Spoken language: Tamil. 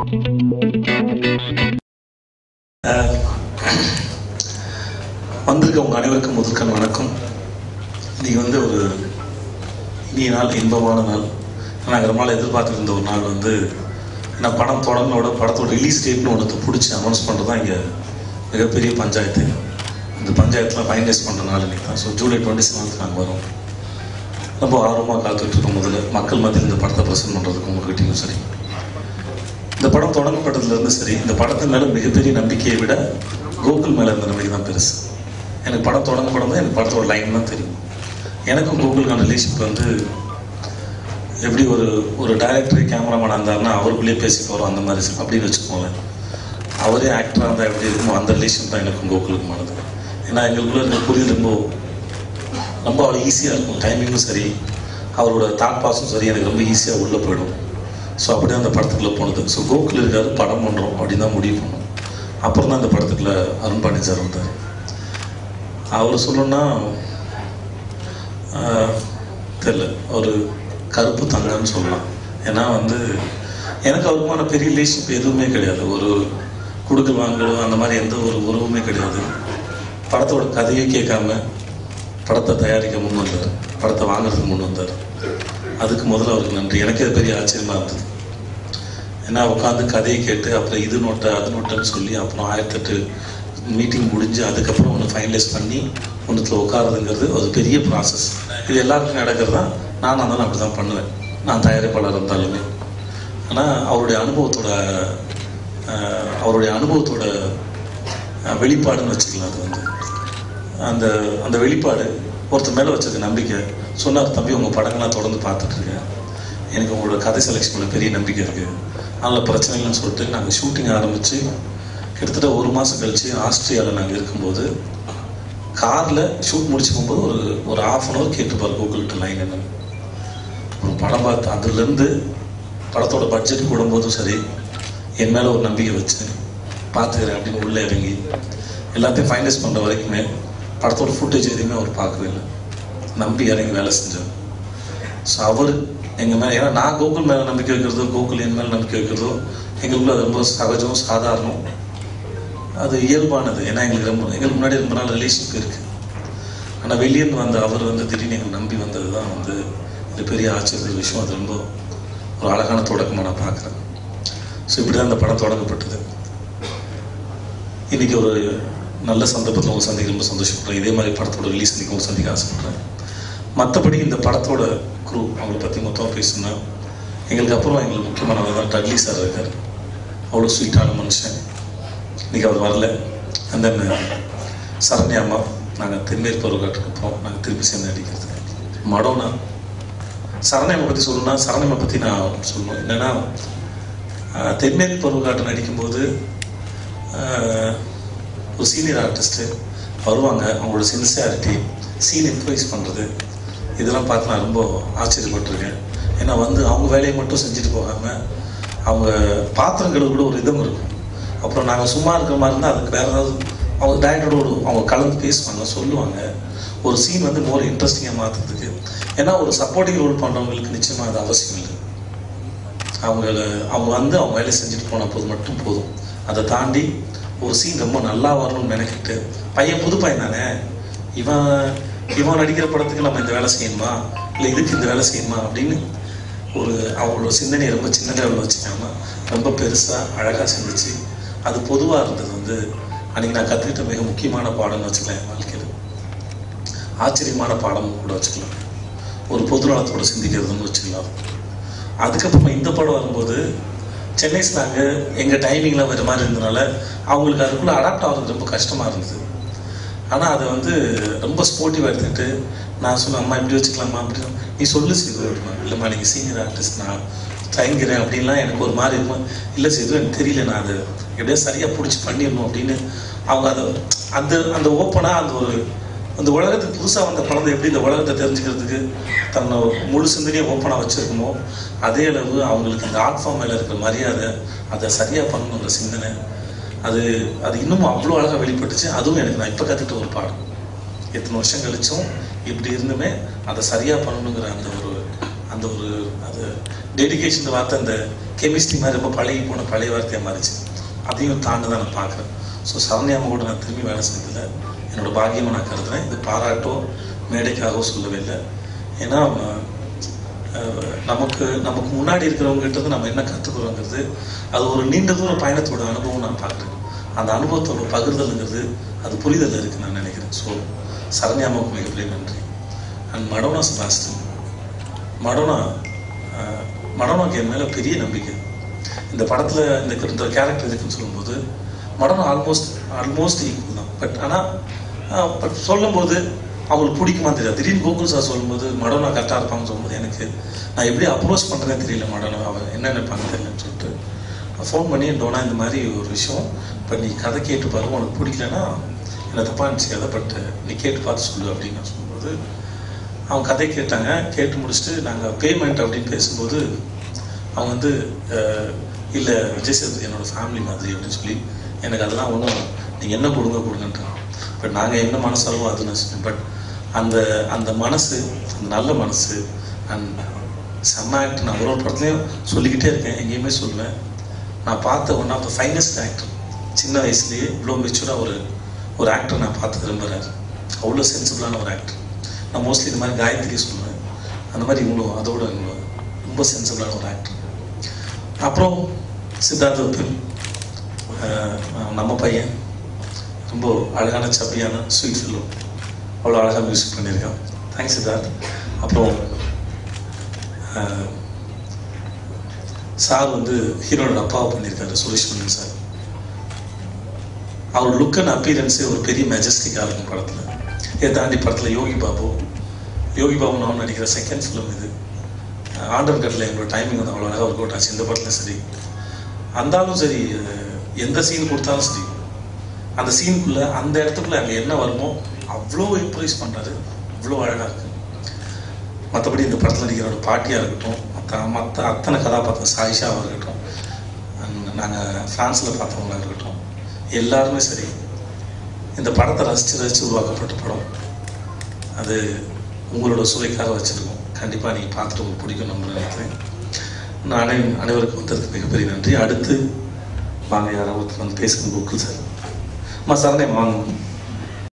வந்திருக்க உங்க அனைவருக்கும் முதற்கண் வணக்கம் இன்னைக்கு வந்து ஒரு இனிய நாள் இன்பமான நாள் நாங்கள் ரொம்ப நாள் எதிர்பார்த்துட்டு இருந்த ஒரு நாள் வந்து நான் படம் தொடங்கினோட படத்தோட ரிலீஸ் டேட்னு ஒன்று பிடிச்சி அனௌன்ஸ் பண்ணுறது தான் இங்கே மிகப்பெரிய பஞ்சாயத்து இந்த பஞ்சாயத்தில் ஃபைனலைஸ் பண்ணுற நாள் இன்னைக்கு தான் ஸோ ஜூலை டுவெண்ட்டி செவன்த் நாங்கள் வரோம் ரொம்ப ஆர்வமாக காத்துட்டு இருக்கோம் முதல்ல மக்கள் மத்தியில் இந்த படத்தை ப்ரெசென்ட் பண்ணுறதுக்கு உங்ககிட்டயும் சரி இந்த படம் தொடங்கப்பட்டதுலேருந்து சரி இந்த படத்தின் மேலே மிகப்பெரிய நம்பிக்கையை விட கோகுல் மேலே இருந்த நம்பிக்கை தான் பெருசு எனக்கு படம் தொடங்கப்படும் போது எனக்கு படத்தோட லைன் தான் தெரியும் எனக்கும் கோகுலுக்கான ரிலேஷன்ஷிப் வந்து எப்படி ஒரு ஒரு டைரக்டர் கேமராமேன் இருந்தாருன்னா அவருக்குள்ளேயே பேசி போகிறோம் அந்த மாதிரி அப்படின்னு வச்சுக்கோங்களேன் அவரே ஆக்டராக இருந்தால் எப்படி இருக்குமோ அந்த ரிலேஷன் தான் எனக்கும் கோகுலுக்குமானது ஏன்னா எங்களுக்குள்ள இருக்க புரிதல் ரொம்ப ரொம்ப அவ்வளோ ஈஸியாக இருக்கும் டைமிங்கும் சரி அவரோட தாட் பாஸும் சரி எனக்கு ரொம்ப ஈஸியாக உள்ளே போயிடும் ஸோ அப்படியே அந்த படத்துக்குள்ளே போனது ஸோ கோகுல் இருக்காரு படம் பண்ணுறோம் அப்படின்னு தான் முடிவு பண்ணோம் அப்புறம் தான் அந்த படத்துக்குள்ள அருண் பாண்டி சார் வந்தார் அவர் சொல்லணும்னா ஆஹ், தெரியல ஒரு கருப்பு தங்கம்னு சொல்லலாம் ஏன்னா வந்து எனக்கு அவருமான பெரிய ரிலேஷன்ஷிப் எதுவுமே கிடையாது ஒரு குடுக்கல் வாங்கல் அந்த மாதிரி எந்த ஒரு உறவுமே கிடையாது படத்தோட கதையை கேட்காம படத்தை தயாரிக்க முன் வந்தார் படத்தை வாங்குறதுக்கு முன் வந்தார் அதுக்கு முதல்ல அவருக்கு நன்றி எனக்கே அது பெரிய ஆச்சரியமா இருந்தது ஏன்னா உட்காந்து கதையை கேட்டு அப்புறம் இது நோட்டை அது நோட்டைன்னு சொல்லி அப்புறம் ஆயிரத்தெட்டு மீட்டிங் முடிஞ்சு அதுக்கப்புறம் ஒன்று ஃபைனலைஸ் பண்ணி ஒன்றுத்தில் உட்காருதுங்கிறது ஒரு பெரிய ப்ராசஸ் இது எல்லாருக்கும் நடக்கிறது தான் நான் இருந்தாலும் அப்படி தான் பண்ணுவேன் நான் தயாரிப்பாளர் இருந்தாலுமே ஆனால் அவருடைய அனுபவத்தோட ஆஹ், அவருடைய அனுபவத்தோட ஆஹ், வெளிப்பாடுன்னு வச்சுக்கலாம் அது வந்து அந்த அந்த வெளிப்பாடு ஒருத்தர் மேலே வச்சிருக்க நம்பிக்கை சொன்னார் தம்பி உங்கள் படங்கள்லாம் தொடர்ந்து பார்த்துட்டு இருக்கேன் எனக்கு உங்களோட கதை செலெக்ஷனில் பெரிய நம்பிக்கை இருக்குது அதில் பிரச்சனை இல்லைன்னு சொல்லிட்டு நாங்கள் ஷூட்டிங் ஆரம்பித்து கிட்டத்தட்ட ஒரு மாதம் கழித்து ஆஸ்திரியாவில் நாங்கள் இருக்கும்போது காரில் ஷூட் முடிச்சு போகும்போது ஒரு ஒரு ஆஃப் அன் ஹவர் கேட்டுப்பார் கூகுள்கிட்ட லைன் என்னன்னு ஒரு படம் பார்த்து அதுலேருந்து படத்தோட பட்ஜெட் கூடும்போதும் சரி என் மேலே ஒரு நம்பிக்கை வச்சு பார்த்துக்கிறேன் அப்படின்னு உள்ளே இறங்கி எல்லாத்தையும் ஃபைனலைஸ் பண்ணுற வரைக்குமே படத்தோட ஃபுட்டேஜ் எதுவுமே அவர் பார்க்கவே இல்லை நம்பி இறங்கி வேலை செஞ்சார் ஸோ அவர் எங்கள் மேலே ஏன்னா நான் கோகுல் மேலே நம்பிக்கை வைக்கிறதோ கோகுல் என் மேலே நம்பிக்கை வைக்கிறதோ எங்களுக்குள்ள அது ரொம்ப சகஜம் சாதாரணம் அது இயல்பானது ஏன்னா எங்களுக்கு ரொம்ப எங்களுக்கு முன்னாடி ரொம்ப நாள் ரிலேஷன்ஷிப் இருக்குது ஆனால் வெளியேருந்து வந்த அவர் வந்து திடீர்னு எங்களை நம்பி வந்தது தான் வந்து இது பெரிய ஆச்சரிய விஷயம் அது ரொம்ப ஒரு அழகான தொடக்கமாக நான் பார்க்குறேன் ஸோ இப்படி தான் இந்த படம் தொடங்கப்பட்டது இன்னைக்கு ஒரு நல்ல சந்தர்ப்பத்தில் உங்க சந்திக்க ரொம்ப சந்தோஷப்படுறேன் இதே மாதிரி படத்தோட ரிலீஸ் இன்னைக்கு உங்க சந்திக்க ஆசைப்படுறேன் மற்றபடி இந்த படத்தோட குரூ அவங்கள பற்றி மொத்தமாக பேசணும்னா எங்களுக்கு அப்புறம் எங்களுக்கு முக்கியமானவர் தான் டட்லி சார் இருக்கார் அவ்வளோ ஸ்வீட்டான மனுஷன் இன்னைக்கு அவர் வரல அந்த சரண்யா அம்மா நாங்கள் தென்மேற் பருவக்காட்டுக்கு அப்புறம் நாங்கள் திருப்பி சேர்ந்து நடிக்கிறது மடோனா சரண்யம்மை பற்றி சொல்லணும்னா சரண்யம்மை பற்றி நான் சொல்லணும் என்னன்னா ஆஹ், தென்மேற்கு பருவக்காட்டு நடிக்கும்போது ஆஹ், ஒரு சீனியர் ஆர்டிஸ்ட்டு வருவாங்க அவங்களோட சின்சியாரிட்டி சீன் இம்ப்ரவைஸ் பண்ணுறது இதெல்லாம் பார்த்து நான் ரொம்ப ஆச்சரியப்பட்டிருக்கேன் ஏன்னா வந்து அவங்க வேலையை மட்டும் செஞ்சுட்டு போகாமல் அவங்க பாத்திரங்கள் கூட ஒரு இதம் இருக்கும் அப்புறம் நாங்கள் சும்மா இருக்கிற மாதிரி இருந்தால் அதுக்கு வேறு ஏதாவது அவங்க டேரக்டரோட அவங்க கலந்து பேசுவாங்க சொல்லுவாங்க ஒரு சீன் வந்து மோர் இன்ட்ரெஸ்டிங்காக மாற்றுறதுக்கு ஏன்னா ஒரு சப்போர்ட்டிங் ரோல் பண்ணுறவங்களுக்கு நிச்சயமாக அது அவசியம் இல்லை அவங்கள அவங்க வந்து அவங்க வேலையை செஞ்சுட்டு போன போது மட்டும் போதும் அதை தாண்டி ஒரு சீன் ரொம்ப நல்லா வரணும்னு நினைக்கிட்டு பையன் புது பையன் தானே இவன் இவன் நடிக்கிற படத்துக்கு நம்ம இந்த வேலை செய்யணுமா இல்லை இதுக்கு இந்த வேலை செய்யணுமா அப்படின்னு ஒரு அவங்களோட சிந்தனையை ரொம்ப சின்ன லெவலில் வச்சுக்காம ரொம்ப பெருசாக அழகாக சிந்திச்சு அது பொதுவாக இருந்தது வந்து அன்னைக்கு நான் கற்றுக்கிட்ட மிக முக்கியமான பாடம்னு வச்சுக்கலாம் என் வாழ்க்கையில் ஆச்சரியமான பாடமும் கூட வச்சுக்கலாம் ஒரு பொதுநலத்தோட சிந்திக்கிறதுன்னு வச்சுக்கலாம் அதுக்கப்புறமா இந்த படம் வரும்போது சென்னை ஸ்லாங்க எங்கள் டைமிங்கில் வேறு மாதிரி இருந்தனால அவங்களுக்கு அதுக்குள்ளே அடாப்ட் ஆகிறது ரொம்ப கஷ்டமாக இருந்தது ஆனால் அதை வந்து ரொம்ப ஸ்போர்ட்டிவாக எடுத்துக்கிட்டு நான் சொன்னேன் அம்மா இப்படி வச்சுக்கலாமா அப்படி நீ சொல்லு செய்து இல்லைம்மா நீங்கள் சீனியர் ஆர்டிஸ்ட் நான் தயங்குறேன் அப்படின்லாம் எனக்கு ஒரு மாதிரி இருக்கும் இல்லை செய்து எனக்கு தெரியல நான் அதை எப்படியா சரியாக பிடிச்சி பண்ணிடணும் அப்படின்னு அவங்க அதை அந்த அந்த ஓப்பனாக அந்த ஒரு அந்த உலகத்துக்கு புதுசாக வந்த குழந்தை எப்படி இந்த உலகத்தை தெரிஞ்சுக்கிறதுக்கு தன்னை முழு சிந்தனையை ஓப்பனாக வச்சுருக்குமோ அதே அளவு அவங்களுக்கு இந்த ஆர்ட் ஃபார்ம் மேலே இருக்கிற மரியாதை அதை சரியாக பண்ணணுங்கிற சிந்தனை அது அது இன்னும் அவ்வளோ அழகாக வெளிப்பட்டுச்சு அதுவும் எனக்கு நான் இப்போ கற்றுக்கிட்ட ஒரு பாடம் எத்தனை வருஷம் கழிச்சும் இப்படி இருந்துமே அதை சரியாக பண்ணணுங்கிற அந்த ஒரு அந்த ஒரு அது டெடிகேஷன் வார்த்தை அந்த கெமிஸ்ட்ரி மாதிரி ரொம்ப பழகி போன பழைய வார்த்தையாக மாறிச்சு அதையும் தாண்டி தான் நான் பார்க்குறேன் ஸோ சரண்யாம கூட நான் திரும்பி வேலை செஞ்சதில்லை என்னோட பாக்கியமாக நான் கருதுறேன் இது பாராட்டோ மேடைக்காகவோ சொல்லவே இல்லை ஏன்னா அஹ், நமக்கு நமக்கு முன்னாடி இருக்கிறவங்க கிட்ட இருந்து நம்ம என்ன கற்றுக்குறோங்கிறது அது ஒரு நீண்ட தூர பயணத்தோட அனுபவம் நான் பார்க்குறேன் அந்த அனுபவத்தோட பகிர்தலுங்கிறது அது புரிதல் இருக்கு நான் நினைக்கிறேன் ஸோ சரண்யாமாவுக்கு மிகப்பெரிய நன்றி அண்ட் மடோனா செபாஸ்டின் மடோனா அஹ், மடோனாக்கு என் மேலே பெரிய நம்பிக்கை இந்த படத்தில் இந்த இந்த கேரக்டர் இருக்குன்னு சொல்லும்போது மடோனா ஆல்மோஸ்ட் ஆல்மோஸ்ட் ஈக்குவல் தான் பட் ஆனால் பட் சொல்லும்போது அவங்களுக்கு பிடிக்குமா தெரியாது திடீர்னு கோகுல் சார் சொல்லும்போது மடோனா கரெக்டாக இருப்பாங்கன்னு சொல்லும்போது எனக்கு நான் எப்படி அப்ரோச் பண்ணுறேன்னு தெரியல மடோனா அவன் என்ன நினைப்பாங்க தெரியலன்னு சொல்லிட்டு ஃபோன் பண்ணி டோனா இந்த மாதிரி ஒரு விஷயம் பட் நீ கதை கேட்டு பாரு உனக்கு பிடிக்கலன்னா என்னை தப்பாக நினச்சிக்காத பட் நீ கேட்டு பார்த்து சொல்லு அப்படின்னு நான் சொல்லும்போது அவங்க கதை கேட்டாங்க கேட்டு முடிச்சுட்டு நாங்கள் பேமெண்ட் அப்படின்னு பேசும்போது அவங்க வந்து இல்லை விஜய் சேதுபதி என்னோட ஃபேமிலி மாதிரி அப்படின்னு சொல்லி எனக்கு அதெல்லாம் ஒன்றும் நீங்கள் என்ன கொடுங்க கொடுங்கன்றாங்க பட் நாங்கள் என்ன மனசாலும் அது நான் பட் அந்த அந்த மனசு அந்த நல்ல மனசு அண்ட் செம்ம ஆக்ட் நான் ஒரு ஒரு படத்துலையும் சொல்லிக்கிட்டே இருக்கேன் எங்கேயுமே சொல்லுவேன் நான் பார்த்த one of the finest actor சின்ன வயசுலேயே இவ்வளோ மெச்சூராக ஒரு ஒரு ஆக்டர் நான் பார்த்து விரும்புகிறார் அவ்வளோ சென்சிபிளான ஒரு ஆக்டர் நான் மோஸ்ட்லி இந்த மாதிரி காயத்ரி சொல்லுவேன் அந்த மாதிரி இவ்வளோ அதோட இவ்வளோ ரொம்ப சென்சிபிளான ஒரு ஆக்டர் அப்புறம் சித்தார்த் விபின் அஹ், நம்ம பையன் ரொம்ப அழகான சப்பியான ஸ்வீட் ஃபில்லும் அவ்வளோ அழகாக மியூசிக் பண்ணியிருக்கான் தேங்க்ஸ் சித்தார்த் அப்புறம் அஹ், சார் வந்து ஹீரோட அப்பாவை பண்ணியிருக்காரு சுரேஷ் மன்னன் சார் அவர் லுக் அண்ட் அப்பீரன்ஸே ஒரு பெரிய மெஜஸ்டிக்காக இருக்கும் படத்தில் இதை தாண்டி படத்தில் யோகி பாபு யோகி பாபு நான் நடிக்கிற செகண்ட் ஃபிலிம் இது ஆண்டர் கட்டில் எங்களோட டைமிங் வந்து அவ்வளோ அழகாக ஒர்க் அவுட் ஆச்சு இந்த படத்தில் சரி அந்தாலும் சரி அஹ், எந்த சீன் கொடுத்தாலும் சரி அந்த சீனுக்குள்ளே அந்த இடத்துக்குள்ள அங்கே என்ன வருமோ அவ்வளோ இம்ப்ரூவைஸ் பண்ணுறாரு அவ்வளோ அழகாக இருக்கு மற்றபடி இந்த படத்தில் நடிக்கிறோட பாட்டியாக இருக்கட்டும் மற்ற மற்ற அத்தனை கதாபாத்திரம் சாயிஷாவாக இருக்கட்டும் நாங்கள் ஃப்ரான்ஸில் பார்த்தவங்களா இருக்கட்டும் எல்லாருமே சரி இந்த படத்தை ரசித்து ரசித்து உருவாக்கப்பட்ட படம் அது உங்களோட சுவைக்காக வச்சுருக்கோம் கண்டிப்பாக நீங்கள் பார்த்துட்டு உங்களுக்கு பிடிக்கும் நம்ம நினைக்கிறேன் நான் அனை அனைவருக்கும் வந்ததுக்கு மிகப்பெரிய நன்றி அடுத்து வாங்க யாராவது ஒருத்தர் வந்து பேசுங்க கோகுல் சார் அம்மா சரணே வாங்க